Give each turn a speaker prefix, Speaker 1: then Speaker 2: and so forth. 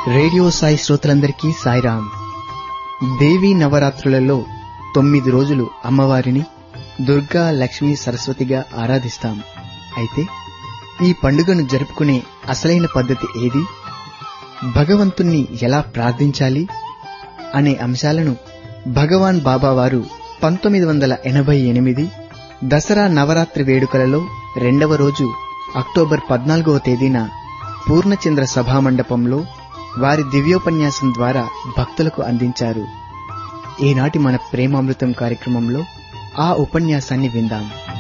Speaker 1: radio Sai శ్రోతలందరికీ సాయిరాం దేవీ నవరాత్రులలో తొమ్మిది రోజులు అమ్మవారిని దుర్గా లక్ష్మి సరస్వతిగా ఆరాధిస్తాం అయితే ఈ పండుగను జరుపుకునే అసలైన పద్ధతి ఏది భగవంతుణ్ణి ఎలా ప్రార్థించాలి అనే అంశాలను భగవాన్ బాబా వారు పంతొమ్మిది వందల ఎనభై ఎనిమిది దసరా నవరాత్రి వేడుకలలో రెండవ రోజు అక్టోబర్ పద్నాలుగవ తేదీన పూర్ణచంద్ర సభామండపంలో వారి దివ్యోపన్యాసం ద్వారా భక్తులకు అందించారు ఈనాటి మన ప్రేమామృతం కార్యక్రమంలో ఆ ఉపన్యాసాన్ని విందాం